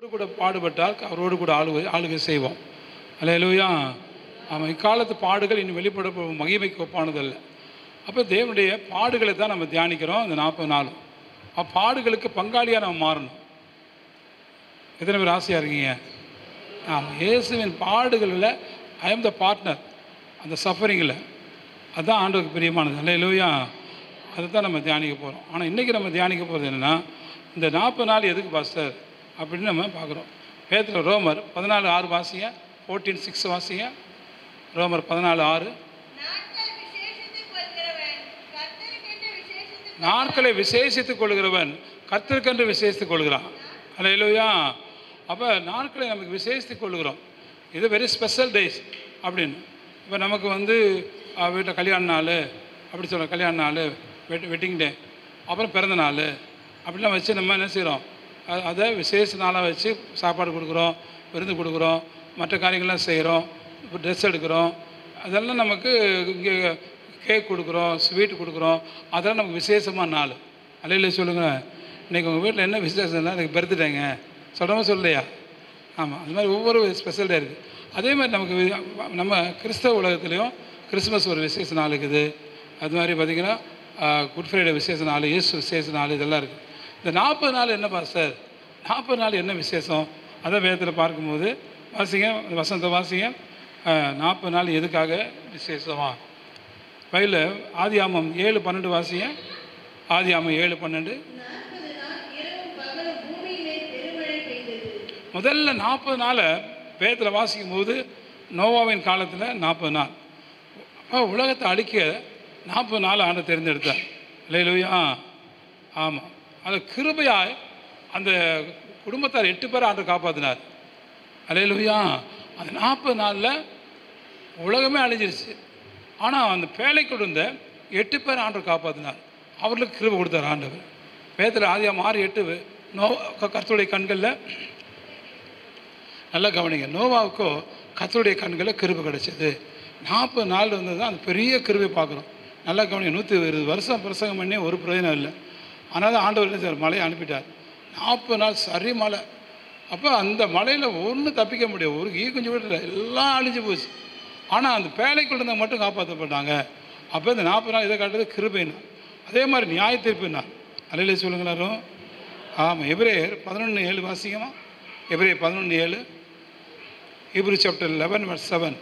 அவரோடு கூட பாடுபட்டால் அவரோடு கூட ஆளுகை ஆளுகை செய்வோம் அல்லையா அவன் இக்காலத்து பாடுகள் இன்னும் வெளிப்பட போகும் மகிமைக்கு ஒப்பானதல்ல அப்போ தேவனுடைய பாடுகளை தான் நம்ம தியானிக்கிறோம் இந்த நாற்பது நாளும் அப்பாடுகளுக்கு பங்காளியாக நம்ம மாறணும் எத்தனை பேர் ஆசையாக இருக்கீங்க ஆமாம் இயேசுவின் பாடுகளில் ஐ எம் த பார்ட்னர் அந்த சஃபரிங்கில் அதுதான் ஆண்டவருக்கு பிரியமானது அல்லையா அதை தான் நம்ம தியானிக்க போகிறோம் ஆனால் இன்றைக்கி நம்ம தியானிக்க போகிறது என்னென்னா இந்த நாற்பது நாள் எதுக்கு பாஸ்டர் அப்படின்னு நம்ம பார்க்குறோம் பேத்தில் ரோமர் பதினாலு ஆறு வாசிங்க ஃபோர்டீன் சிக்ஸ் வாசிங்க ரோமர் பதினாலு ஆறு நாட்கள் விசேஷித்துக் கொள்கிறவன் கர்த்தருக்கென்று விசேஷித்துக் நாட்களை விசேஷித்துக் கொள்கிறவன் கர்த்தருக்கென்று விசேஷித்துக் கொள்கிறான் அல்லையா அப்போ நாட்களை நமக்கு விசேஷித்துக் கொள்கிறோம் இது வெரி ஸ்பெஷல் டேஸ் அப்படின்னு இப்போ நமக்கு வந்து வீட்டில் கல்யாண நாள் அப்படி சொல்ல கல்யாண நாள் வெட் வெட்டிங் டே அப்புறம் பிறந்த நாள் அப்படிலாம் வச்சு நம்ம என்ன செய்கிறோம் அ- அதை விசேஷ நாளாக வச்சு சாப்பாடு கொடுக்குறோம் விருந்து கொடுக்குறோம் மற்ற காரியங்கள்லாம் செய்கிறோம் இப்போ ட்ரெஸ் எடுக்கிறோம் அதெல்லாம் நமக்கு இங்கே கேக் கொடுக்குறோம் ஸ்வீட் கொடுக்குறோம் அதெல்லாம் நமக்கு விசேஷமான நாள் அல்லையில சொல்லுங்கள் இன்றைக்கி உங்கள் வீட்டில் என்ன விசேஷம்னா எனக்கு பர்த்டேங்க சொல்கிறோமா சொல்லலையா ஆமாம் அது மாதிரி ஒவ்வொரு ஸ்பெஷல் டே இருக்குது அதே மாதிரி நமக்கு வி- நம்ம கிறிஸ்தவ உலகத்துலேயும் கிறிஸ்மஸ் ஒரு விசேஷ நாள் இருக்குது அது மாதிரி பார்த்திங்கன்னா குட் ஃப்ரைடே விசேஷ நாள் இயேசு விசேஷ நாள் இதெல்லாம் இருக்குது இந்த நாற்பது நாள் என்ன பாஸ்டர் நாற்பது நாள் என்ன விசேஷம் அதான் வேதத்தில் பார்க்கும்போது வாசிங்க வசந்த வாசிங்க நாற்பது நாள் எதுக்காக விசேஷமா பையில் ஆதியாமம் ஏழு பன்னெண்டு வாசிங்க ஆதியாமம் ஏழு பன்னெண்டு நாற்பது நாள் இரவும் பகலும் பூமியின் மேல் பெருமழை பெய்தது முதல்ல நாற்பது நாளை வேதத்தில் வாசிக்கும் போது நோவாவின் காலத்தில் நாற்பது நாள் அப்போ உலகத்தை அழிக்க நாற்பது நாள் ஆண்டு தேர்ந்தெடுத்தார் இல்லையிலா ஆமாம் அந்த கிருபையாய் அந்த குடும்பத்தார் எட்டு பேர் ஆண்டு காப்பாற்றினார் அலையிலுயா அந்த நாற்பது நாளில் உலகமே அழிஞ்சிருச்சு ஆனால் அந்த பேழை கொடுந்த எட்டு பேர் ஆண்டவர் காப்பாற்றினார் அவர்களுக்கு கிருபை கொடுத்தார் ஆண்டவர் வேதத்தில் ஆதியாக ஆறு எட்டு நோ கர்த்தருடைய கண்களில் நல்லா கவனிங்க நோவாவுக்கோ கர்த்தருடைய கண்களில் கிருபை கிடைச்சது நாற்பது நாள் வந்தது தான் அந்த பெரிய கிருபை பார்க்குறோம் நல்லா கவனிங்க நூற்றி இருபது வருஷம் பிரசங்கம் பண்ணி ஒரு பிரயோஜனம் இல்லை ஆனால் ஆண்டவர் என்ன செய்றார்? மழையை அனுப்பிட்டார் நாற்பது நாள் சரி மழை அப்போ அந்த மலையில் ஒன்றும் தப்பிக்க முடியாது ஒரு ஈ குஞ்சு கூட இல்லை எல்லாம் அழிஞ்சு போச்சு ஆனால் அந்த பேழைக்குள்ள இருந்தவங்க மட்டும் காப்பாற்றப்பட்டாங்க அப்போ இந்த நாற்பது நாள் இதை காட்டுறது கிருபைனா அதே மாதிரி நியாய தீர்ப்புனா அலையில சொல்லுங்களாரும் ஆமாம் எபிரேயர் பதினொன்று ஏழு வாசிக்கமா எபிரேயர் பதினொன்று ஏழு Hebrew chapter eleven verse seven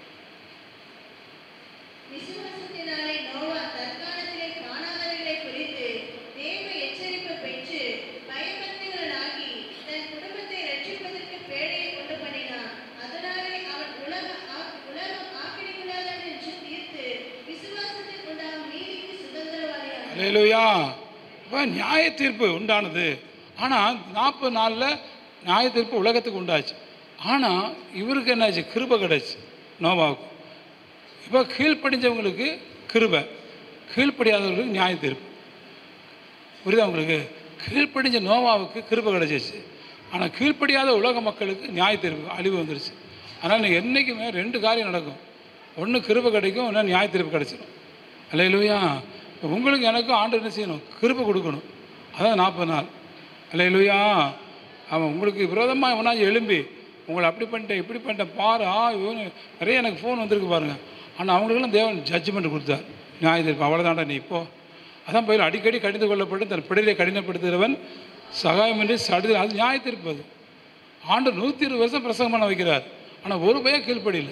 விசுவாசத்தினாலே நோவா தற்காலத்திலே காணாதவைகளை குறித்து தேவ எச்சரிப்பு பெற்று பயபக்திகளாகி தன் குடும்பத்தை ரட்சிப்பதற்கு பேழையை கொண்டு பண்ணினான் அதனாலே அவன் உலக ஆ- உலகம் ஆக்கினைக்குள்ளாதது என்று தீர்த்து விசுவாசத்தில் உண்டாகும் நீதிக்கு சுதந்திரவாளியானான் அலையிலுயா இப்போ நியாய தீர்ப்பு உண்டானது ஆனால் நாற்பது நாளில் நியாய தீர்ப்பு உலகத்துக்கு உண்டாச்சு ஆனால் இவருக்கு என்னாச்சு கிருபை கிடைச்சு நோவாவுக்கு இப்போ கீழ்ப்படிஞ்சவங்களுக்கு கிருபை கீழ்ப்படியாதவர்களுக்கு நியாய தீர்ப்பு புரியுதா உங்களுக்கு கீழ்ப்படிஞ்ச நோவாவுக்கு கிருபை கிடைச்சிச்சு ஆனால் கீழ்ப்படியாத உலக மக்களுக்கு நியாய தீர்ப்பு அழிவு வந்துருச்சு அதனால் நீங்கள் என்றைக்குமே ரெண்டு காரியம் நடக்கும் ஒன்று கிருபை கிடைக்கும் ஒன்று நியாய தீர்ப்பு கிடைச்சிடும் அல்லையிலுயா உங்களுக்கு எனக்கும் ஆண்டு என்ன செய்யணும் கிருபை கொடுக்கணும் அதான் நாற்பது நாள் அல்லையிலுயா அவன் உங்களுக்கு விரோதமாக எவனா எழும்பி உங்களை அப்படி பண்ணிட்டேன் இப்படி பண்ணிட்டேன் பாரு ஆ இவனு நிறைய எனக்கு ஃபோன் வந்திருக்கு பாருங்கள் ஆனால் அவங்களுக்கெல்லாம் தேவன் ஜட்ஜ்மெண்ட் கொடுத்தார் நியாய தீர்ப்பு அவ்வளோதான்டா நீ இப்போ அதான் பயில் அடிக்கடி கடிந்து கொள்ளப்பட்டு தன் பிடிலை கடினப்படுத்துகிறவன் சகாயமின்றி சடுதல் அது நியாய தீர்ப்பு அது ஆண்டு நூற்றி இருபது வருஷம் பிரசங்கம் பண்ண வைக்கிறார் ஆனால் ஒரு பையன் கீழ்ப்படியில்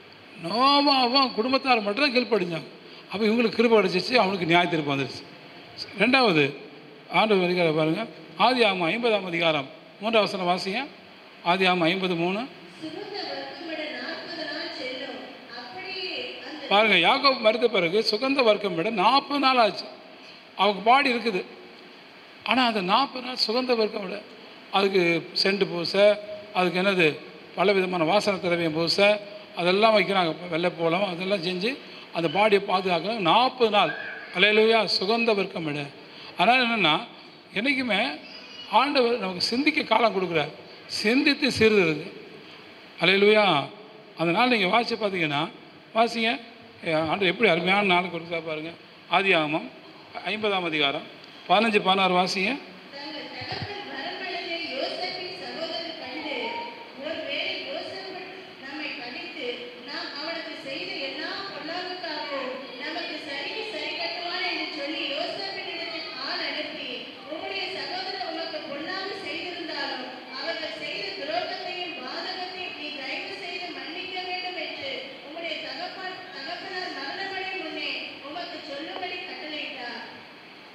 நோவாவும் குடும்பத்தார் மட்டும் தான் கீழ்ப்படிஞ்சாங்க அப்போ இவங்களுக்கு கிருபை அடிச்சிச்சு அவனுக்கு நியாய தீர்ப்பு வந்துருச்சு ரெண்டாவது ஆண்டு அதிகாரம் பாருங்கள் ஆதி ஆமாம் ஐம்பதாம் அதிகாரம் மூன்றாம் வசனம் வாசிங்க ஆதி ஆமாம் ஐம்பது மூணு சுகந்த வர்க்கமிட நாற்பது நாள் செல்லும் அப்படியே அந்த பாருங்கள் யாக்கோப் மறுத்த பிறகு சுகந்த வர்க்கம் விட நாற்பது நாள் ஆச்சு அவங்க பாடி இருக்குது ஆனால் அந்த நாற்பது நாள் சுகந்த வர்க்கம் விட அதுக்கு செண்டு பூச அதுக்கு என்னது பல விதமான வாசனை திரவியம் பூச அதெல்லாம் வைக்கிறாங்க வெள்ளைப்போளம் அதெல்லாம் செஞ்சு அந்த பாடியை பாதுகாக்கணும் நாற்பது நாள் அலையிலுயா சுகந்த வர்க்கம் விட அதனால் என்னென்னா என்றைக்குமே ஆண்டவர் நமக்கு சிந்திக்க காலம் கொடுக்குறார் சிந்தித்து சிறிது அலையிலுயா அதனால் நீங்கள் வாசித்து பார்த்தீங்கன்னா வாசிங்க அஹ் ஆண்டு எப்படி அருமையான நாள் கொடுத்தா பாருங்க ஆதி ஆகமம் ஐம்பதாம் அதிகாரம் பதினஞ்சு பதினாறு வாசிங்க தங்கள் தகப்பன் மரணமடைந்த யோசேப்பின் சகோதரர்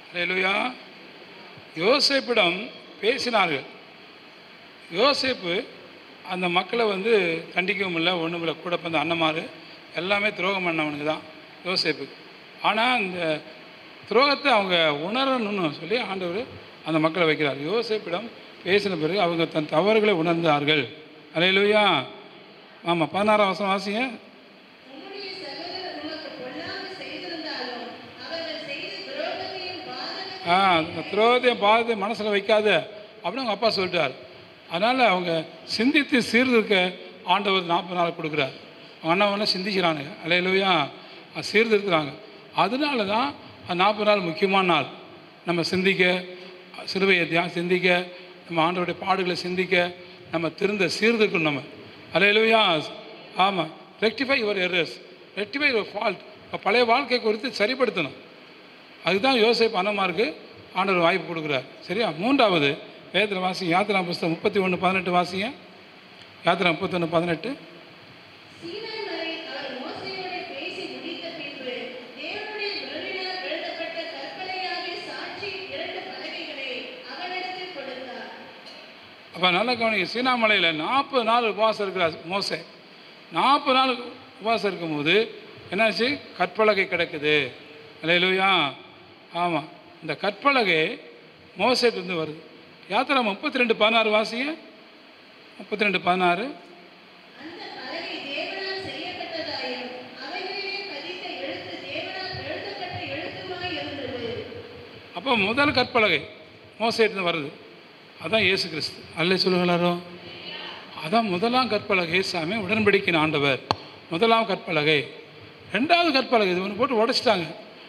அல்லேலூயா யோசேப்பிடம் பேசினார்கள் யோசேப்பு அந்த மக்களை வந்து கண்டிக்கவும் இல்லை ஒன்றும் இல்லை கூட பிறந்த அண்ணமாரு எல்லாமே துரோகம் பண்ணவனுக்கு தான் யோசேப்புக்கு ஆனால் இந்த துரோகத்தை அவங்க உணரணும்னு சொல்லி ஆண்டவர் அந்த மக்களை வைக்கிறார் யோசேப்பிடம் பேசின பிறகு அவங்க தன் தவறுகளை உணர்ந்தார்கள் அலையிலுயா ஆமாம் பதினாறாம் வசனம் வாசிங்க உம்முடைய சகோதரர் உமக்கு பொல்லாங்கு செய்திருந்தாலும் அவர்கள் செய்த துரோகத்தையும் பாதகத்தையும் ஆ அந்த துரோகத்தையும் பாதத்தை மனசில் வைக்காத அப்படின்னு அவங்க அப்பா சொல்லிட்டார் அதனால் அவங்க சிந்தித்து சீர்திருக்க ஆண்டவர் நாற்பது நாள் கொடுக்குறார் அவங்க அண்ணா ஒன்று சிந்திக்கிறானுங்க அலையிலுயா சீர்திருத்துறாங்க அதனால தான் அந்த நாற்பது நாள் முக்கியமான நாள் நம்ம சிந்திக்க சிறுவையை தியா சிந்திக்க நம்ம ஆண்டவருடைய பாடுகளை சிந்திக்க நம்ம திருந்த சீர்திருக்கணும் நம்ம அலையிலுயா ஆமாம் rectify your errors rectify your fault பழைய வாழ்க்கை குறித்து சரிப்படுத்தணும் அதுதான் யோசேப்பு அண்ணமாருக்கு ஆண்டவர் வாய்ப்பு கொடுக்குறார் சரியா மூன்றாவது வேதத்தில் வாசிங்க யாத்திரா புஸ்தகம் முப்பத்தி ஒன்று பதினெட்டு வாசிங்க யாத்திரா முப்பத்தொன்று பதினெட்டு சீனாய் மலையில் அவர் மோசேயோடு பேசி முடித்த பின்பு தேவனுடைய விரலினால் எழுதப்பட்ட கற்பனையாகிய சாட்சி இரண்டு பலகைகளை அவனிடத்தில் கொடுத்தார் அப்போ நல்ல கவனிங்க சீனாமலையில் நாற்பது நாள் உபவாசம் இருக்கிறார் மோசே நாற்பது நாள் உபவாசம் இருக்கும்போது என்னாச்சு கற்பலகை கிடைக்குது இல்லையிலுயா ஆமாம் இந்த கற்பலகை மோசேட்டிருந்து வருது யாத்திரா முப்பத்தி ரெண்டு பதினாறு வாசிங்க முப்பத்தி ரெண்டு பதினாறு அந்த பலகை தேவனால் செய்யப்பட்டதாயும் அவைகளிலே பதித்த எழுத்து தேவனால் எழுதப்பட்ட எழுத்துமாய் இருந்தது அப்போ முதல் கற்பலகை மோசையிட்டு வருது அதான் இயேசு கிறிஸ்து அல்ல சொல்லுங்களாரோ அதான் முதலாம் கற்பலகை சாமி உடன்படிக்கின் ஆண்டவர் முதலாம் கற்பலகை ரெண்டாவது கற்பலகை இது ஒன்று போட்டு உடைச்சிட்டாங்க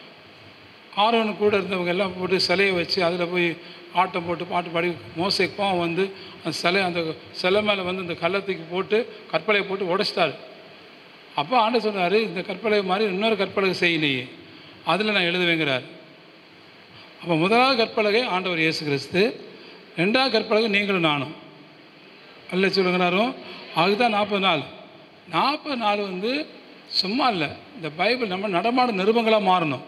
ஆரோன் கூட இருந்தவங்க எல்லாம் போட்டு சிலையை வச்சு அதில் போய் ஆட்டம் போட்டு பாட்டு பாடி மோசை கோவம் வந்து அந்த சிலை அந்த சிலை மேலே வந்து இந்த கள்ளத்துக்கு போட்டு கற்பலையை போட்டு உடைச்சிட்டாரு அப்போ ஆண்டவர் சொன்னார் இந்த கற்பலகை மாதிரி இன்னொரு கற்பலகை செய் நீ அதில் நான் எழுதுவேங்கிறார் அப்போ முதலாவது கற்பலகை ஆண்டவர் இயேசு கிறிஸ்து ரெண்டாவது கற்பலகை நீங்களும் நானும் அல்ல சொல்லுங்கிறாரும் அதுதான் நாற்பது நாள் நாற்பது நாள் வந்து சும்மா இல்லை இந்த பைபிள் நம்ம நடமாடும் நிருபங்களாக மாறணும்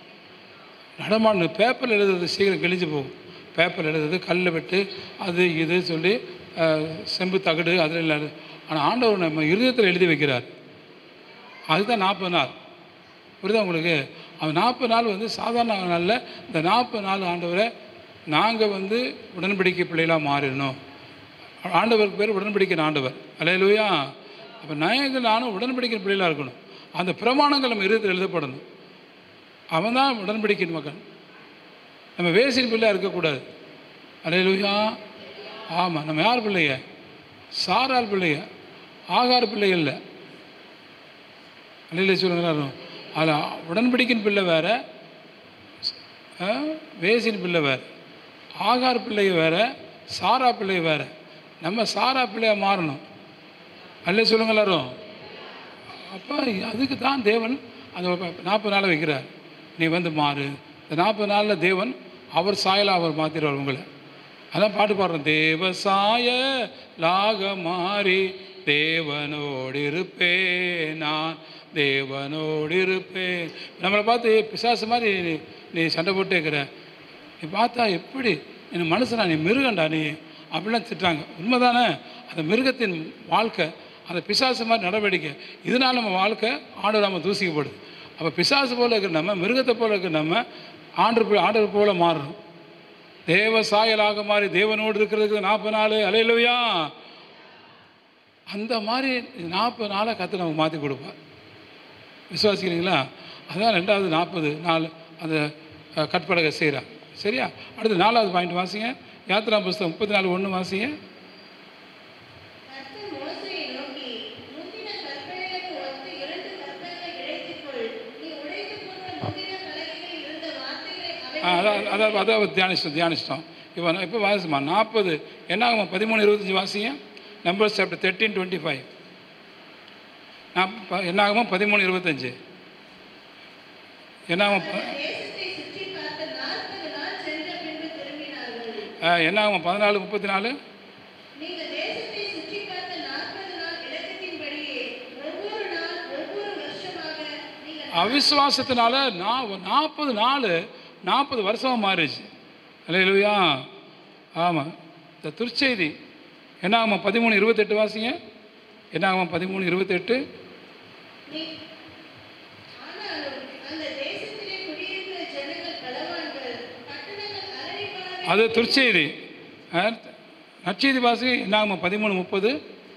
நடமாடு பேப்பரில் எழுதுறது சீக்கிரம் கிழிஞ்சு போகும் பேப்பரில் எழுதுறது கல்லில் விட்டு அது இது சொல்லி அஹ், செம்பு தகடு அதில் இல்லை ஆனால் ஆண்டவர் நம்ம இருதயத்தில் எழுதி வைக்கிறார் அதுதான் நாற்பது நாள் புரியுதா உங்களுக்கு அவன் நாற்பது நாள் வந்து சாதாரண நாளில் இந்த நாற்பது நாள் ஆண்டவரை நாங்கள் வந்து உடன்படிக்கை பிள்ளைகளாக மாறிடணும் ஆண்டவருக்கு பேர் உடன்படிக்கை ஆண்டவர் அலையலுயா அப்போ நாயங்கள் நானும் உடன்படிக்கை பிள்ளைகளாக இருக்கணும் அந்த பிரமாணங்கள் நம்ம இருதயத்தில் எழுதப்படணும் அவன் தான் உடன்படிக்கை மகன் நம்ம வேசின் பிள்ளையாக இருக்கக்கூடாது அலையலுயா ஆமாம் நம்ம யார் பிள்ளைங்க சாரால் பிள்ளைங்க ஆகார் பிள்ளைகள் இல்லை அல்லையில சொல்லுங்கிறாரு அதில் உடன்படிக்கின் பிள்ளை வேற ஆ, வேசின் பிள்ளை வேற ஆகார் பிள்ளை வேற சாரா பிள்ளை வேற நம்ம சாரா பிள்ளையாக மாறணும் அல்ல சொல்லுங்க எல்லாரும் அப்போ அதுக்கு தான் தேவன் அந்த நாற்பது நாளை வைக்கிறார் நீ வந்து மாறு இந்த நாற்பது நாளில் தேவன் அவர் சாயலாக அவர் மாற்றிடுவார் உங்களை அதான் பாட்டு பாடுறோம் தேவ சாய லாக மாறி தேவனோடு இருப்பேன் நான் தேவனோடு இருப்பேன் நம்மளை பார்த்து பிசாசு மாதிரி நீ நீ சண்டை போட்டு இருக்கிற நீ பார்த்தா எப்படி நீ மனுஷனா நீ மிருகண்டா நீ அப்படிலாம் திட்டுறாங்க உண்மைதானே அந்த மிருகத்தின் வாழ்க்கை அந்த பிசாசு மாதிரி நடவடிக்கை இதனால் நம்ம வாழ்க்கை ஆண்டு நம்ம தூசிக்கப்படுது அப்போ பிசாசு போல இருக்கிற நம்ம மிருகத்தை போல இருக்கிற நம்ம ஆண்டு ஆண்டவர் போல மாறணும் தேவ சாயலாக மாறி தேவனோடு இருக்கிறதுக்கு நாற்பது நாள் அலையிலவையா அந்த மாதிரி நாற்பது நாளை கற்று நமக்கு மாற்றி கொடுப்பார் விசுவாசிக்கிறீங்களா அதான் ரெண்டாவது நாற்பது நாள் அந்த அஹ், கற்பலகை செய்கிறாங்க சரியா அடுத்து நாலாவது பாயிண்ட் வாசிங்க யாத்ரா புஸ்தகம் முப்பத்தி நாலு ஒன்று வாசிங்க கர்த்தர் மோசேயை நோக்கி முந்தின கற்பனைகளுக்கு ஒத்து இரண்டு கற்பனைகளை இழைத்துக்கொள் நீ உடைத்து போன்ற முந்தின பலகைகளில் இருந்த வார்த்தைகளை ஆ, அதான் அதான் அதான் தியானிச்சிட்டோம் தியானிச்சிட்டோம் இப்போ நான் இப்போ வாசிமா நாற்பது என்ன ஆகும் பதிமூணு இருபத்தஞ்சி வாசிங்க numbers chapter thirteen twenty five நான் ப- என்ன ஆகுமா பதிமூணு இருபத்தஞ்சு என்ன ஆகும் ப- தேசத்தை சுற்றி பார்த்து நாற்பது நாள் சென்ற பின்பு திரும்பினார்கள் ஆ, என்ன ஆகும் பதினாலு முப்பத்தி நாலு நீங்கள் தேசத்தை சுற்றி பார்த்த நாற்பது நாள் இலக்கத்தின்படியே ஒவ்வொரு நாள் ஒவ்வொரு வருஷமாக நீங்கள் அவிசுவாசத்தினால நான் நாற்பது நாள் நாற்பது வருஷமாக மாறிடுச்சு இல்லையா ஆமாம் இந்த துர்ச்செய்தி என்ன ஆகும் பதிமூணு இருபத்தெட்டு வாசிங்க என்ன ஆகும் பதிமூணு இருபத்தெட்டு நீ ஆனாலும் அந்த தேசத்திலே குடியிருக்கிற ஜனங்கள் பலவான்கள் பட்டணங்கள் அரணிப்பானவை அது துர்ச்செய்தி அஹ், நற்செய்தி வாசி என்ன ஆகுமா பதிமூணு முப்பது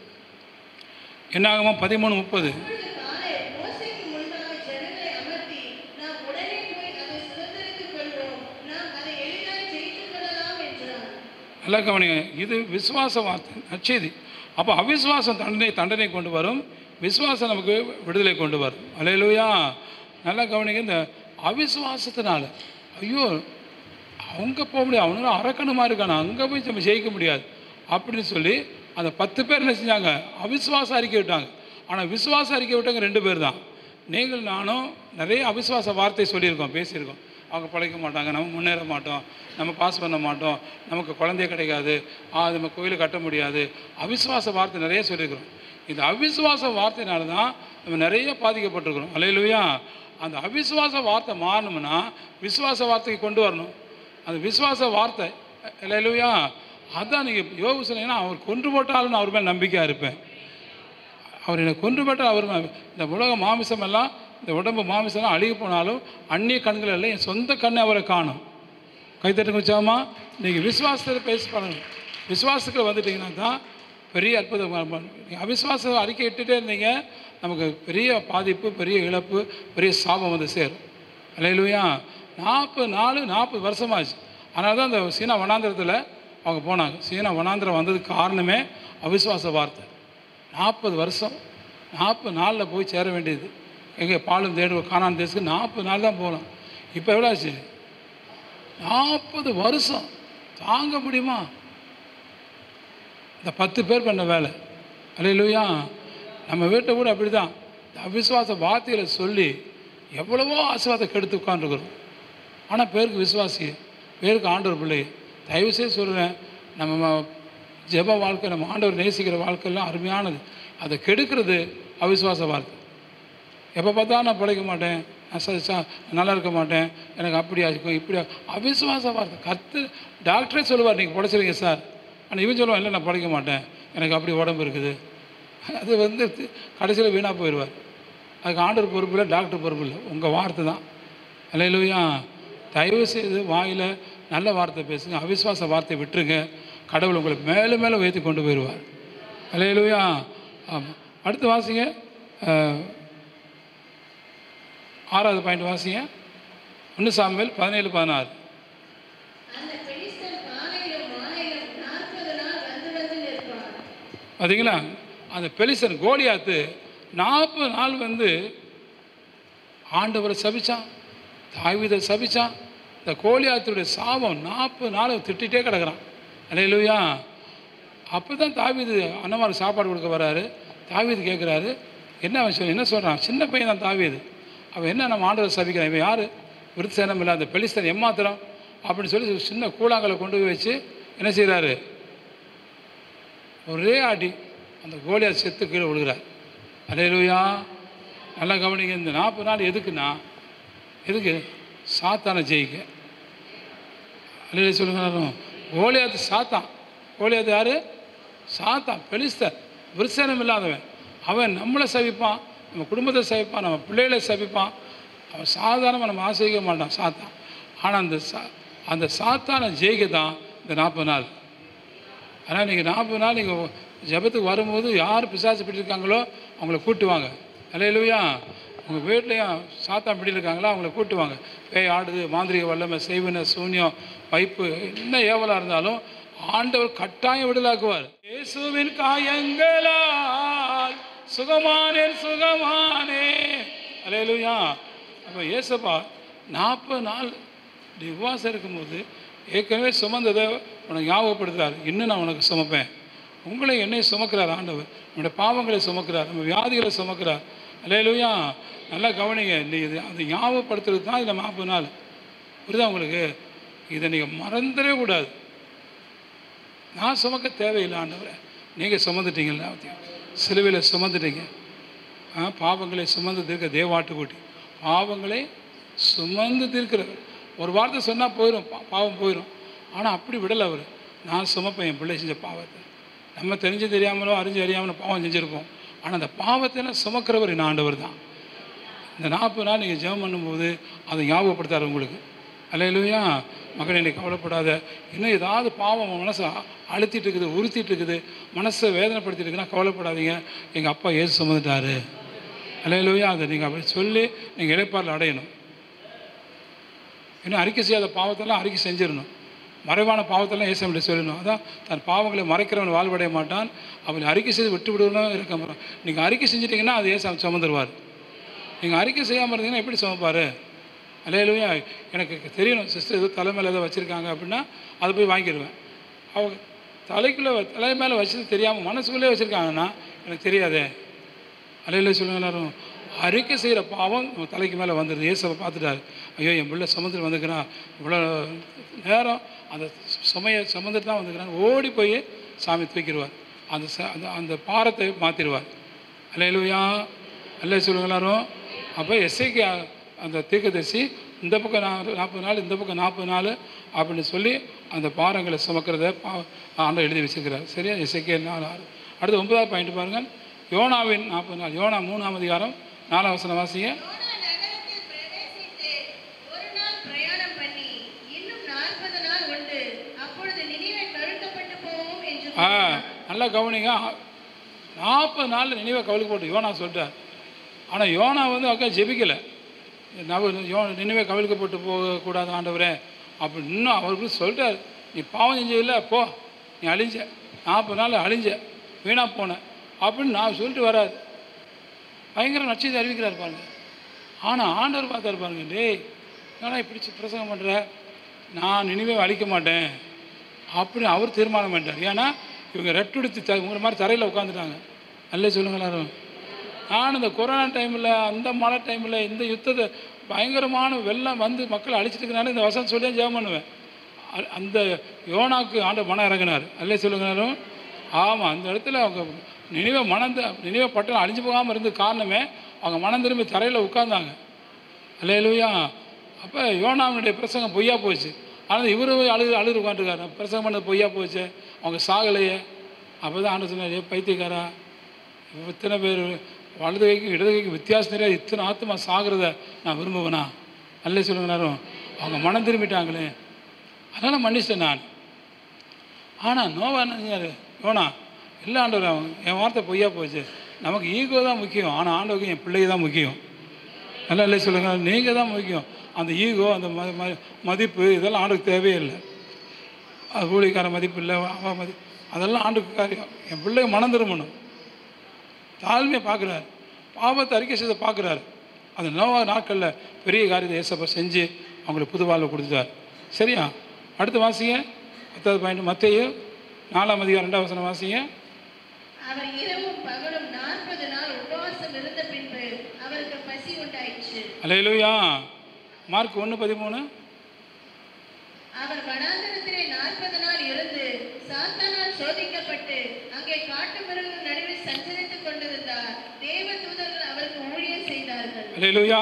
என்ன ஆகுமா பதிமூணு முப்பது அப்பொழுது காலை மோசேக்கு முன்பாக ஜனங்களை அமர்த்தி நாம் உடனே போய் அதை சுதந்திரித்துக் கொள்வோம் நாம் அதை எளிதாய் ஜெயித்துக் கொள்ளலாம் என்றான் நல்லா கவனிங்க இது விசுவாச வார்த்தை நற்செய்தி அப்போ அவிசுவாசம் தண்டனை தண்டனை கொண்டு வரும் விசுவாசம் நமக்கு விடுதலை கொண்டு வரும் அலையிலுயா நல்லா கவனிங்க இந்த அவிசுவாசத்தினால ஐயோ அவங்க போக முடியாது அவனும் அரக்கணுமா இருக்கானு அங்கே போய் நம்ம ஜெயிக்க முடியாது அப்படின்னு சொல்லி அந்த பத்து பேர் என்ன செஞ்சாங்க அவிசுவாச அறிக்கை விட்டாங்க ஆனால் விசுவாச அறிக்கை விட்டவங்க ரெண்டு பேர் தான் நீங்கள் நானும் நிறைய அவிசுவாச வார்த்தை சொல்லியிருக்கோம் பேசியிருக்கோம் அவங்க பழைக்க மாட்டாங்க நம்ம முன்னேற மாட்டோம் நம்ம பாஸ் பண்ண மாட்டோம் நமக்கு குழந்தைய கிடைக்காது ஆ, நம்ம கோயிலை கட்ட முடியாது அவிசுவாச வார்த்தை நிறைய சொல்லியிருக்கிறோம் இந்த அவிசுவாச வார்த்தையினால தான் நம்ம நிறைய பாதிக்கப்பட்டிருக்கிறோம் அலையிலுயா அந்த அவிசுவாச வார்த்தை மாறணும்னா விசுவாச வார்த்தைக்கு கொண்டு வரணும் அந்த விசுவாச வார்த்தை இல்லையா அதான் நீங்கள் யோகு சொன்னீங்கன்னா அவர் கொன்று போட்டாலும் நான் அவர் மேல் நம்பிக்கையாக இருப்பேன் அவர் என்னை கொன்று போட்டால் அவர் மேல் இந்த உலக மாமிசம் எல்லாம் இந்த உடம்பு மாமிசம்லாம் அழுகி போனாலும் அந்நிய கண்கள் எல்லாம் என் சொந்த கண்ணை அவரை காணும் கைத்தட்டுங்க வச்சாமா நீங்கள் விசுவாசத்தில் பேசி பண்ணணும் விசுவாசத்துக்கு வந்துட்டீங்கன்னா தான் பெரிய அற்புதம் நீங்கள் அவிசுவாச அறிக்கை இட்டுட்டே இருந்தீங்க நமக்கு பெரிய பாதிப்பு பெரிய இழப்பு பெரிய சாபம் வந்து சேரும் அல்லையிலுயா நாற்பது நாலு நாற்பது வருஷமாச்சு அதனால தான் இந்த சீனா வனாந்திரத்தில் அவங்க போனாங்க சீனா வனாந்திரம் வந்ததுக்கு காரணமே அவிசுவாச வார்த்தை நாற்பது வருஷம் நாற்பது நாளில் போய் சேர வேண்டியது எங்கே பாலும் தேடு காணான் தேசத்துக்கு நாற்பது நாள் தான் போகலாம் இப்போ எவ்வளோ ஆச்சு நாற்பது வருஷம் தாங்க முடியுமா இந்த பத்து பேர் பண்ண வேலை அல்லையா நம்ம வீட்டை கூட அப்படி தான் இந்த அவிசுவாச வார்த்தைகளை சொல்லி எவ்வளவோ ஆசீர்வாதத்தை கெடுத்து உட்காந்துருக்குறோம் ஆனால் பேருக்கு விசுவாசி பேருக்கு ஆண்டவர் பிள்ளை தயவு செய்து சொல்கிறேன் நம்ம ம- ஜெப வாழ்க்கை நம்ம ஆண்டவர் நேசிக்கிற வாழ்க்கையெல்லாம் அருமையானது அதை கெடுக்கிறது அவிசுவாச வார்த்தை எப்போ பார்த்தா நான் பிழைக்க மாட்டேன் நான் ச- ச- நல்லா இருக்க மாட்டேன் எனக்கு அப்படி ஆச்சுக்கும் இப்படி ஆ- அவிசுவாச வார்த்தை கற்று டாக்டரே சொல்லுவார் நீங்கள் பிழைச்சிருங்க சார் ஆனால் இவன் சொல்லுவான் இல்லை நான் பிழைக்க மாட்டேன் எனக்கு அப்படி உடம்பு இருக்குது அது வந்து கடைசியில் வீணாக போயிடுவார் அதுக்கு ஆண்டவர் பொறுப்பு இல்லை டாக்டர் பொறுப்பு இல்லை உங்கள் வார்த்தை தான் அல்லையிலுயா தயவு செய்து வாயில் நல்ல வார்த்தை பேசுங்க அவிசுவாச வார்த்தை விட்டுருங்க கடவுள் உங்களை மேலே மேலே உயர்த்தி கொண்டு போயிடுவார் அல்லையிலுயா ஆமாம் அடுத்து வாசிங்க அஹ், ஆறாவது பாயிண்ட் வாசிங்க ஒன்று சாமுவேல் பதினேழு பதினாறு அந்த பெலிஸ்தன் காலையிலும் மாலையிலும் நாற்பது நாள் வந்து வந்து நிற்பான் பார்த்தீங்களா அந்த பெலிசன் கோலியாத்து நாற்பது நாள் வந்து ஆண்டவரை சபிச்சான் தாவீதை சபிச்சான் இந்த கோலியாத்துடைய சாபம் நாற்பது நாள் அவன் திட்டிகிட்டே கிடக்குறான் அலையிலுயா அப்போ தான் தாவீது அண்ணமாருக்கு சாப்பாடு கொடுக்க வராரு தாவீது கேட்குறாரு என்ன அவன் சொல்லி என்ன சொல்கிறான் சின்ன பையன் தான் தாவீது அவன் என்ன நம்ம ஆண்டவரை சபிக்கிறான் இவன் யார் விருத்தசேனம் இல்லாத பெலிஸ்தன் எம்மாத்திரம் அப்படின்னு சொல்லி ஒரு சின்ன கூழாங்கலை கொண்டு போய் வச்சு என்ன செய்கிறாரு ஒரே அடி அந்த கோலியா செத்து கீழே விழுகிறார் அலையிலுயா நல்லா கவனிங்க இந்த நாற்பது நாள் எதுக்குன்னா எதுக்கு சாத்தானை ஜெயிக்க அலையில சொல்லுங்க கோலியாத்து சாத்தான் கோலியாத்து யாரு சாத்தான் பெலிஸ்தர் விருசனம் இல்லாதவன் அவன் நம்மளை சவிப்பான் நம்ம குடும்பத்தை சவிப்பான் நம்ம பிள்ளைகளை சவிப்பான் அவன் சாதாரணமாக நம்ம ஆசைக்க மாட்டான் சாத்தான் ஆனால் அந்த சா அந்த சாத்தானை ஜெயிக்க தான் இந்த நாற்பது நாள் ஆனால் நீங்கள் நாற்பது நாள் நீங்கள் ஜெபத்துக்கு வரும்போது யார் பிசாசு பிடிச்சிருக்காங்களோ அவங்கள கூட்டுவாங்க அலையிலுயா உங்கள் வீட்லேயும் சாத்தா பிடிச்சிருக்காங்களோ அவங்கள கூட்டுவாங்க பேய் ஆடுது மாந்திரிக வல்லமை செய்வன சூன்யம் வைப்பு என்ன ஏவலாக இருந்தாலும் ஆண்டவர் கட்டாயம் விடுதலாக்குவார் இயேசுவின் காயங்களால் சுகமானேன் சுகமானே அலையிலுயா அப்போ ஏசப்பா நாற்பது நாள் இப்படி உபவாசம் இருக்கும்போது ஏற்கனவே சுமந்ததை உனக்கு ஞாபகப்படுத்துறாரு இன்னும் நான் உனக்கு சுமப்பேன் உங்களை என்னை சுமக்கிறார் ஆண்டவர் நம்முடைய பாவங்களை சுமக்கிறார் நம்ம வியாதிகளை சுமக்கிறார் அல்லையிலுயா நல்லா கவனிங்க நீ இது அது ஞாபகப்படுத்துறது தான் இதில் நாற்பது நாள் புரியுதா உங்களுக்கு இதை நீங்கள் மறந்துடவே கூடாது நான் சுமக்க தேவையில்லை ஆண்டவரை நீங்கள் சுமந்துட்டீங்கல்ல சிலுவையில் சுமந்துட்டீங்க ஆ, பாவங்களை சுமந்து தீர்க்க தேவாட்டுக்குட்டி பாவங்களை சுமந்து தீர்க்கிறவர் ஒரு வார்த்தை சொன்னால் போயிடும் பா- பாவம் போயிடும் ஆனால் அப்படி விடலை அவர் நான் சுமப்பேன் என் பிள்ளை செஞ்ச பாவத்தை நம்ம தெரிஞ்சு தெரியாமலோ அறிஞ்சு அறியாமலோ பாவம் செஞ்சுருப்போம் ஆனால் அந்த பாவத்தை சுமக்கிறவர் என்ன ஆண்டவர் தான் இந்த நாற்பது நாள் நீங்கள் ஜெபம் பண்ணும்போது அதை ஞாபகப்படுத்தாரு உங்களுக்கு அல்லையிலுயா மகனே நீ கவலைப்படாத இன்னும் ஏதாவது பாவம் உன் மனசை அ- அழுத்திட்டு இருக்குது உறுத்திட்டு இருக்குது மனசை வேதனைப்படுத்திட்டு இருக்குன்னா கவலைப்படாதீங்க எங்கள் அப்பா ஏசு சுமந்துட்டாரு அல்லையிலுயா அதை நீங்கள் அப்படி சொல்லி நீங்கள் இழைப்பாரில் அடையணும் இன்னும் அறிக்கை செய்யாத பாவத்தெல்லாம் அறிக்கை செஞ்சிடணும் மறைவான பாவத்தெல்லாம் ஏசமிட்ட சொல்லணும் அதான் தன் பாவங்களை மறைக்கிறவன் வாழ்வடைய மாட்டான் அவனை அறிக்கை செய்து விட்டு விடுவனும் இருக்க மாட்டான் நீங்கள் அறிக்கை செஞ்சிட்டிங்கன்னா அது ஏசம் சுமந்துருவார் நீங்கள் அறிக்கை செய்யாமல் இருந்தீங்கன்னா எப்படி சுமப்பார் அலையிலுயா எனக்கு தெரியணும் சிஸ்டர் ஏதோ தலைமையில் ஏதோ வச்சுருக்காங்க அப்படின்னா அதை போய் வாங்கிடுவேன் அவங்க தலைக்குள்ளே வ- தலை மேலே வச்சது தெரியாமல் மனசுக்குள்ளே வச்சுருக்காங்கன்னா எனக்கு தெரியாதே அலையில சொல்லுங்க எல்லாரும் அறிக்கை செய்கிற பாவம் நம்ம தலைக்கு மேலே வந்துடுது இயேசுவை பார்த்துட்டாரு ஐயோ என் பிள்ளை சுமந்துட்டு வந்துக்கிறான் இவ்வளோ நேரம் அந்த சுமையை சுமந்துட்டு தான் வந்துக்கிறான் ஓடி போய் சாமி தூக்கிடுவார் அந்த ச- அந்த அந்த பாரத்தை மாற்றிடுவார் அல்லையிலுயா அல்ல சொல்லுங்க எல்லாரும் அப்போ எஸ்ஐக்கு அந்த தீர்க்கதரிசி இந்த பக்கம் நா நாற்பது நாள் இந்த பக்கம் நாற்பது நாள் அப்படின்னு சொல்லி அந்த பாரங்களை சுமக்கிறத பா ஆண்டவர் எழுதி வச்சிருக்கிறார் சரியா எஸ்ஐக்கே நாலு ஆறு அடுத்து ஒன்பதாவது பாயிண்ட் பாருங்கள் யோனாவின் நாற்பது நாள் யோனா மூணாம் அதிகாரம் நாலாம் வசனம் வாசிங்க யோனா நகரத்தில் பிரவேசித்து ஒரு நாள் பிரயாணம் பண்ணி இன்னும் நாற்பது நாள் உண்டு அப்பொழுது நினைவை கழுத்தப்பட்டு போவோம் என்று ஆ நல்லா கவனிங்க நாற்பது நாளில் நினைவை கவலைக்கு போட்டு யோனா சொல்லிட்டார் ஆனால் யோனா வந்து அக்கா ஜெபிக்கலை நவ யோ நினைவே கவிழ்க்கப்பட்டு போகக்கூடாது ஆண்டவரே அப்படி இன்னும் அவருக்கு சொல்லிட்டார் நீ பாவம் செஞ்சதில்ல போ நீ அழிஞ்ச நாற்பது நாள் அழிஞ்ச வீணாக போன அப்படின்னு நான் சொல்லிட்டு வராது பயங்கர நட்சத்திரம் அறிவிக்கிறார் பாருங்க ஆனால் ஆண்டவர் பார்த்தாரு பாருங்க டேய் என்னடா இப்படி சி- பிரசங்கம் பண்ணுற நான் நினைவே அழிக்க மாட்டேன் அப்படின்னு அவர் தீர்மானம் பண்ணிட்டார் ஏன்னா இவங்க ரெட்டுடுத்து த உங்களை மாதிரி தரையில் உட்காந்துட்டாங்க அல்லே சொல்லுங்க எல்லாரும் நான் இந்த கொரோனா டைமில் அந்த மழை டைமில் இந்த யுத்தத்தை பயங்கரமான வெள்ளம் வந்து மக்களை அழிச்சிட்டு இருக்கனால இந்த வசனம் சொல்லி ஜெபம் பண்ணுவேன் அ- அந்த யோனாக்கு ஆண்டு மனம் இறங்கினார் அல்லே சொல்லுங்கனாலும் ஆமாம் அந்த இடத்துல அவங்க நினைவை மணந்து நினைவை பட்டம் அழிஞ்சு போகாமல் இருந்த காரணமே அவங்க மனம் திரும்பி தரையில் உட்கார்ந்தாங்க அல்லையிலுயா அப்போ யோனாவினுடைய பிரசங்கம் பொய்யா போச்சு ஆனால் இவரு அழுது அழுது உட்காந்துருக்காரு பிரசங்கம் பண்ணது பொய்யா போச்சு அவங்க சாகலையே அப்போ தான் ஆண்டு சொன்னார் "ஏய், பைத்தியக்காரா இத்தனை பேர் வலது கைக்கு இடது கைக்கு வித்தியாசம் தெரியாது இத்தனை ஆத்மா சாகிறத நான் விரும்புவேனா அல்ல சொல்லுங்க நேரம் அவங்க மனம் திரும்பிட்டாங்களே அதனால் மன்னிச்சிட்டேன் நான் ஆனால் நோவா என்ன செஞ்சாரு யோனா இல்லை ஆண்டவர் அவன் என் வார்த்தை பொய்யா போச்சு நமக்கு ஈகோ தான் முக்கியம் ஆனால் ஆண்டவருக்கு என் பிள்ளை தான் முக்கியம் நல்லா இல்லை சொல்லுங்க நீங்கள் தான் முக்கியம் அந்த ஈகோ அந்த ம ம- மதிப்பு இதெல்லாம் ஆண்டுக்கு தேவையே இல்லை அது ஊழியக்கார மதிப்பு இல்லை அவ மதி அதெல்லாம் ஆண்டுக்கு காரியம் என் பிள்ளை மனம் திரும்பணும் தாழ்மையை பார்க்குறாரு பாவத்தை அறிக்கை செய்த பார்க்குறாரு அந்த நோவா நாட்களில் பெரிய காரியத்தை ஏசப்பா செஞ்சு அவங்களுக்கு புது வாழ்வு கொடுத்துட்டார் சரியா அடுத்து வாசிங்க பத்தாவது பாயிண்ட் மத்தையு நாலாம் அதிகாரம் ரெண்டாவது வசனம் வாசிங்க அவர் இரவும் பகலும் நாற்பது நாள் உபவாசம் இருந்த பின்பு அவருக்கு பசி உண்டாயிற்று அலையிலுயா மார்க் ஒன்று பதிமூணு அவர் வனாந்தரத்திலே நாற்பது நாள் இருந்து சாத்தானால் சோதிக்கப்பட்டு அங்கே காட்டு மிருகங்கள் நடுவில் சஞ்சரித்துக் கொண்டிருந்தார் தேவ தூதர்கள் அவருக்கு ஊழியம் செய்தார்கள் அலையிலுயா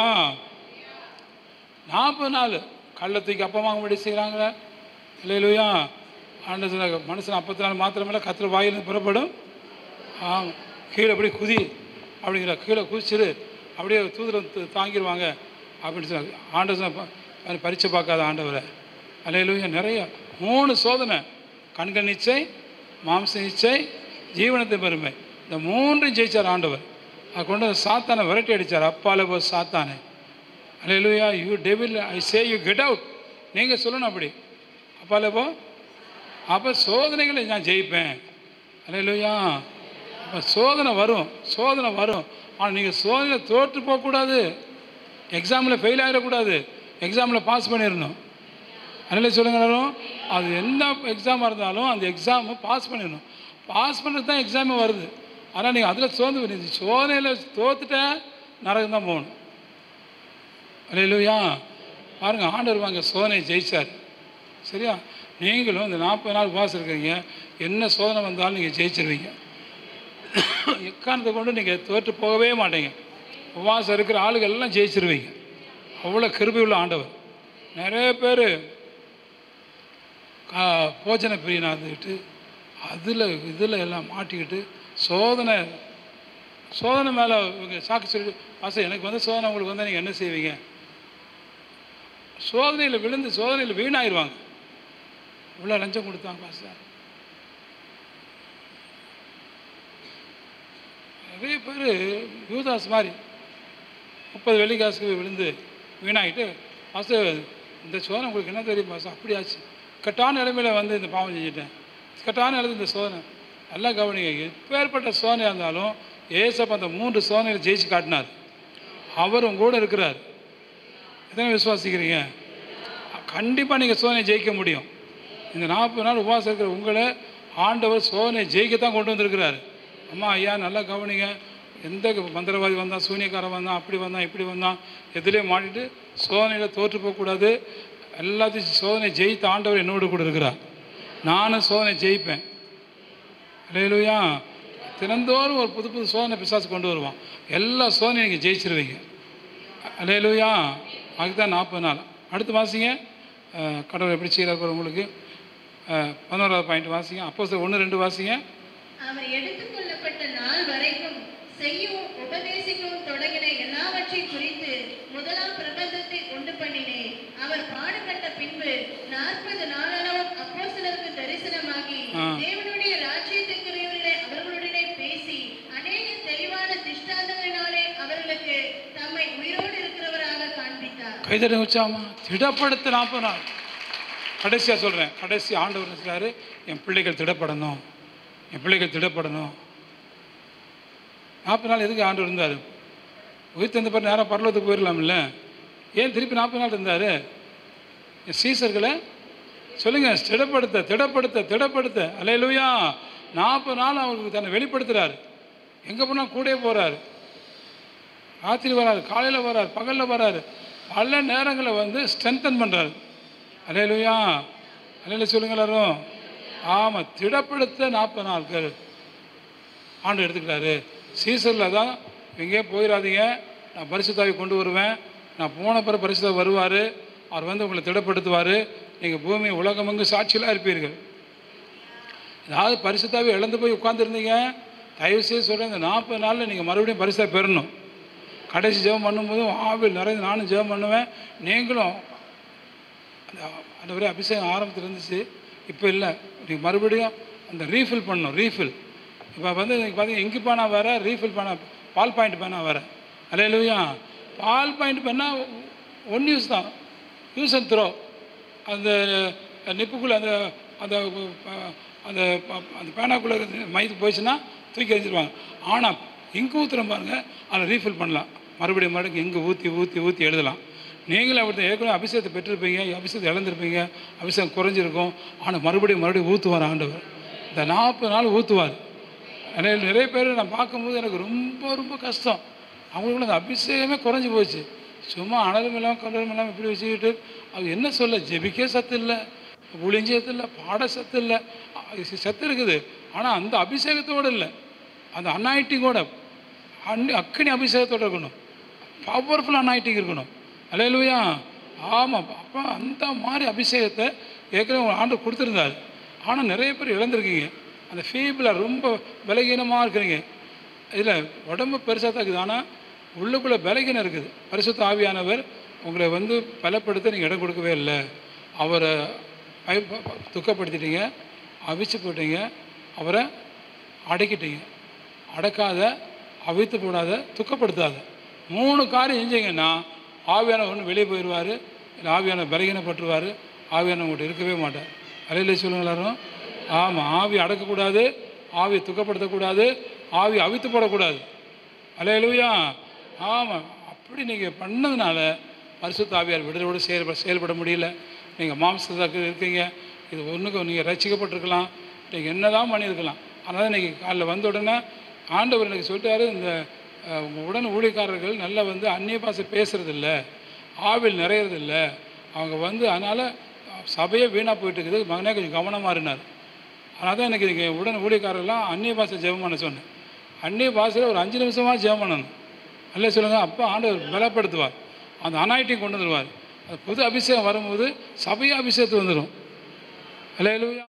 நாற்பது நாள் கள்ளத்துக்கு அப்பமாக முடி செய்கிறாங்களே இல்லையிலுயா ஆண்டு சொன்னாங்க மனுஷன் அப்பத்தி நாள் மாத்திரமில்ல கத்திர வாயிலிருந்து புறப்படும் ஆ கீழே அப்படியே குதி அப்படிங்கிற கீழே குதிச்சிரு அப்படியே தூதரம் து- தாங்கிடுவாங்க அப்படின்னு சொன்னாங்க ஆண்டு சொன்ன பரீட்சை பார்க்காத ஆண்டவரை அலையிலுயா நிறைய மூணு சோதனை கண்கள் நிச்சை மாம்ச நிச்சை ஜீவனத்தின் பெருமை இந்த மூன்றையும் ஜெயிச்சார் ஆண்டவர் அதை கொண்டு வந்து சாத்தானை விரட்டி அடித்தார் அப்பால போ சாத்தானே அலையிலுயா you devil I say you get out நீங்கள் சொல்லணும் அப்படி அப்பால போ அப்போ சோதனைகளை நான் ஜெயிப்பேன் அலையிலுயா அப்போ சோதனை வரும் சோதனை வரும் ஆனால் நீங்கள் சோதனை தோற்று போகக்கூடாது எக்ஸாமில் ஃபெயில் ஆகிடக்கூடாது எக்ஸாமில் பாஸ் பண்ணிடணும் அதனால சொல்லுங்களும் அது என்ன எக்ஸாமாக இருந்தாலும் அந்த எக்ஸாமை பாஸ் பண்ணிடணும் பாஸ் பண்ணுறது தான் எக்ஸாமே வருது ஆனால் நீங்கள் அதில் சோர்ந்து போய் சோதனையில் தோத்துட்ட நரகம் தான் போகணும் அல்லையா பாருங்கள் ஆண்டவர் வாங்க சோதனையை ஜெயிச்சார் சரியா நீங்களும் இந்த நாற்பது நாள் உபவாசம் இருக்கிறீங்க என்ன சோதனை வந்தாலும் நீங்கள் ஜெயிச்சிருவீங்க எக்காரணத்தை கொண்டு நீங்கள் தோற்று போகவே மாட்டீங்க உபவாசம் இருக்கிற ஆளுகள் எல்லாம் ஜெயிச்சிருவீங்க அவ்வளோ கிருபை உள்ள ஆண்டவர் நிறைய பேர் கா போஜன பிரியனாக இருந்துக்கிட்டு அதில் இதில் எல்லாம் மாட்டிக்கிட்டு சோதனை சோதனை மேலே இவங்க சாக்கு சொல்லி ஆசை எனக்கு வந்து சோதனை உங்களுக்கு வந்தால் நீங்கள் என்ன செய்வீங்க சோதனையில் விழுந்து சோதனையில் வீணாயிருவாங்க இவ்வளோ லஞ்சம் கொடுத்தாங்க பாஸ்டர் நிறைய பேர் யூதாஸ் மாதிரி முப்பது வெள்ளிக்காசுக்கு விழுந்து வீணாகிட்டு பாஸ்டர் இந்த சோதனை உங்களுக்கு என்ன தெரியும் பாஸ்டர் அப்படியாச்சு கட்டான நிலைமையில வந்து இந்த பாவம் செஞ்சுட்டேன் கட்டான நிலைமை இந்த சோதனை நல்லா கவனிங்க எப்பேற்பட்ட சோதனையாக இருந்தாலும் ஏசப்ப அந்த மூன்று சோதனையில் ஜெயிச்சு காட்டினார் அவரும் கூட இருக்கிறார் எத்தனை விசுவாசிக்கிறீங்க கண்டிப்பாக நீங்கள் சோதனை ஜெயிக்க முடியும் இந்த நாற்பது நாள் உபவாசம் இருக்கிற உங்களை ஆண்டவர் சோதனை ஜெயிக்கத்தான் கொண்டு வந்திருக்கிறாரு அம்மா ஐயா நல்லா கவனிங்க எந்த மந்திரவாதி வந்தான் சூனியக்காரன் வந்தான் அப்படி வந்தான் இப்படி வந்தான் எதுலேயும் மாட்டிட்டு சோதனையில் தோற்று போகக்கூடாது எல்லாத்தையும் சோதனை ஜெயித்த ஆண்டவர் என்னோடு கூட இருக்கிறார் நானும் சோதனை ஜெயிப்பேன் இல்லையா தினந்தோறும் ஒரு புது புது சோதனை பிசாசு கொண்டு வருவான் எல்லா சோதனையும் நீங்கள் ஜெயிச்சிருவீங்க அலையலுயா அதுதான் நாற்பது நாள் அடுத்து வாசிங்க அஹ், கடவுள் எப்படி செய்கிறார் உங்களுக்கு அஹ், பதினோராவது பாயிண்ட் வாசிங்க அப்போ ஒன்று ரெண்டு வாசிங்க அவர் எடுத்துக்கொள்ளப்பட்ட நாள் வரைக்கும் செய்யவும் உபதேசிக்கவும் தொடங்கின எல்லாவற்றையும் குறித்து முதலாம் பிரபந்தத்தை உண்டு பண்ணினேன் அவர் பாடுபட்ட பின்பு நாற்பது நாளளவும் அப்போஸ்தலருக்கு தரிசனமாகி ஆ. தேவனுடைய ராஜ்யத்துக்குரியவர்களே அவர்களுடனே பேசி அநேக தெளிவான திஷ்டாந்தங்களினாலே அவர்களுக்கு தம்மை உயிரோடு இருக்கிறவராக காண்பித்தார் கைதடி வச்சாமா திடப்படுத்த நாற்பது நாள் கடைசியாக சொல்கிறேன் கடைசி ஆண்டவர் இருக்கிறாரு என் பிள்ளைகள் திடப்படணும் என் பிள்ளைகள் திடப்படணும் நாற்பது நாள் எதுக்கு ஆண்டவர் இருந்தார் உயிர் தந்த பிறகு நேரம் பரலோகத்துக்கு போயிடலாம்ல ஏன் திருப்பி நாற்பது நாள் இருந்தார் என் சீசர்களை சொல்லுங்க திடப்படுத்த திடப்படுத்த திடப்படுத்த அலையலுயா நாற்பது நாள் அவருக்கு தன்னை வெளிப்படுத்துகிறாரு எங்கே போனால் கூடயே போகிறாரு ராத்திரி வராரு காலையில் வராரு பகலில் வராரு பல நேரங்களில் வந்து ஸ்ட்ரென்தன் பண்ணுறாரு அலையலுயா அலையில சொல்லுங்க எல்லாரும் ஆமாம் திடப்படுத்த நாற்பது நாட்கள் ஆண்டு எடுத்துக்கிட்டாரு சீசரில் தான் எங்கேயோ போயிடாதீங்க நான் பரிசுத்தாவை கொண்டு வருவேன் நான் போன பிறகு பரிசுத்தா வருவார் அவர் வந்து உங்களை திடப்படுத்துவார் நீங்கள் பூமி உலகமெங்கு சாட்சியலாக இருப்பீர்கள் ஏதாவது பரிசுத்தாவே இழந்து போய் உட்காந்துருந்தீங்க தயவு செய்து சொல்கிறேன் இந்த நாற்பது நாளில் நீங்கள் மறுபடியும் பரிசா பெறணும் கடைசி ஜெபம் பண்ணும்போதும் ஆவில் நிறைய நானும் ஜெபம் பண்ணுவேன் நீங்களும் அந்த அந்த வரை அபிஷேகம் ஆரம்பத்தில் இருந்துச்சு இப்போ இல்லை நீங்கள் மறுபடியும் அந்த ரீஃபில் பண்ணணும் ரீஃபில் இப்போ வந்து நீங்கள் பார்த்தீங்கன்னா இங்கு பேனா வேறு ரீஃபில் பேனா பால் பாயிண்ட் பேனா வேறு அலையிலுயா பால் பாயிண்ட் பேனா ஒன் யூஸ் தான் யூஸ் அண்ட் த்ரோ அந்த நிப்புக்குள்ளே அந்த அந்த அஹ், அந்த ப- அந்த பேனாக்குள்ளே மைக்கு போயிடுச்சுன்னா தூக்கி எறிஞ்சிருவாங்க ஆனால் இங்கு ஊற்றுறோம் பாருங்கள் அதில் ரீஃபில் பண்ணலாம் மறுபடியும் மறுபடியும் இங்கு ஊற்றி ஊற்றி ஊற்றி எழுதலாம் நீங்களும் அப்படி தான் ஏற்கனவே அபிஷேகத்தை பெற்றிருப்பீங்க அபிஷேகத்தை இழந்திருப்பீங்க அபிஷேகம் குறைஞ்சிருக்கும் ஆனால் மறுபடியும் மறுபடியும் ஊற்றுவார் ஆண்டவர் இந்த நாற்பது நாள் ஊற்றுவார் நிறைய நிறைய பேர் நான் பார்க்கும்போது எனக்கு ரொம்ப ரொம்ப கஷ்டம் அவங்களுக்குள்ள அந்த அபிஷேகமே குறைஞ்சி போச்சு சும்மா அனலும் இல்லாமல் கடலும் இல்லாமல் இப்படி வச்சுக்கிட்டு அது என்ன சொல்ல ஜெபிக்க சத்து இல்லை ஒளிஞ்சி சத்து இல்லை பாட சத்து இல்லை அ- சத்து இருக்குது ஆனால் அந்த அபிஷேகத்தோடு இல்லை அந்த அன்னாயிட்டிங்கோட அன்னி அக்கினி அபிஷேகத்தோடு இருக்கணும் பவர்ஃபுல் அன்னாயிட்டிங் இருக்கணும் அலையலுயா ஆமாம் அப்போ அந்த மாதிரி அபிஷேகத்தை ஏற்கனவே உங்க ஆண்டு கொடுத்துருந்தாரு ஆனால் நிறைய பேர் இழந்திருக்கீங்க அந்த ஃபீபிளாக ரொம்ப பலகீனமாக இருக்கிறீங்க இதில் உடம்பு பெருசாக தான் இருக்குது ஆனால் உள்ளுக்குள்ளே பலகீனம் இருக்குது பரிசுத்த ஆவியானவர் உங்களை வந்து பலப்படுத்த நீங்கள் இடம் கொடுக்கவே இல்லை அவரை பய- ப- ப- துக்கப்படுத்திட்டீங்க அவிச்சு போட்டீங்க அவரை அடக்கிட்டீங்க அடக்காத அவித்து போடாத துக்கப்படுத்தாத மூணு காரியம் செஞ்சீங்கன்னா ஆவியான ஒன்று வெளியே போயிடுவார் இல்லை ஆவியான பலகீனப்பட்டுருவார் ஆவியான உங்கள்கிட்ட இருக்கவே மாட்டார் அலையில சொல்லுங்க எல்லாரும் ஆமாம் ஆவி அடக்கக்கூடாது ஆவி துக்கப்படுத்தக்கூடாது ஆவி அவித்து போடக்கூடாது அலையலுயா ஆமாம் அப்படி நீங்கள் பண்ணதுனால பரிசுத்த ஆவியார் விடுதலோடு செயல்பட செயல்பட முடியல நீங்கள் மாம்சத்துக்கு இருக்கீங்க இது ஒன்றுக்கு நீங்கள் ரசிக்கப்பட்டிருக்கலாம் நீங்கள் என்னதான் பண்ணியிருக்கலாம் அதனால் நீங்கள் காலைல வந்த உடனே ஆண்டவர் எனக்கு சொல்லிட்டாரு இந்த அஹ், உங்க உடன் ஊழியக்காரர்கள் நல்லா வந்து அந்நிய பாஷை பேசுறதில்ல ஆவில் நிறையறதில்ல அவங்க வந்து அதனால் சபையே வீணாக போயிட்டு இருக்குது மகனே கொஞ்சம் கவனமாக இருந்தார் அதனால தான் எனக்கு நீங்கள் உடன் ஊழியக்காரர்லாம் அந்நிய பாஷை ஜெபம் பண்ண சொன்னேன் அந்நிய பாஷையில் ஒரு அஞ்சு நிமிஷமாக ஜெபம் பண்ணணும் அல்ல சொல்லுங்கள் அப்போ ஆண்டவர் பலப்படுத்துவார் அந்த அனாயிட்டிங் கொண்டு வந்துடுவார் அது புது அபிஷேகம் வரும்போது சபைய அபிஷேகத்து வந்துடும் அல்லேலூயா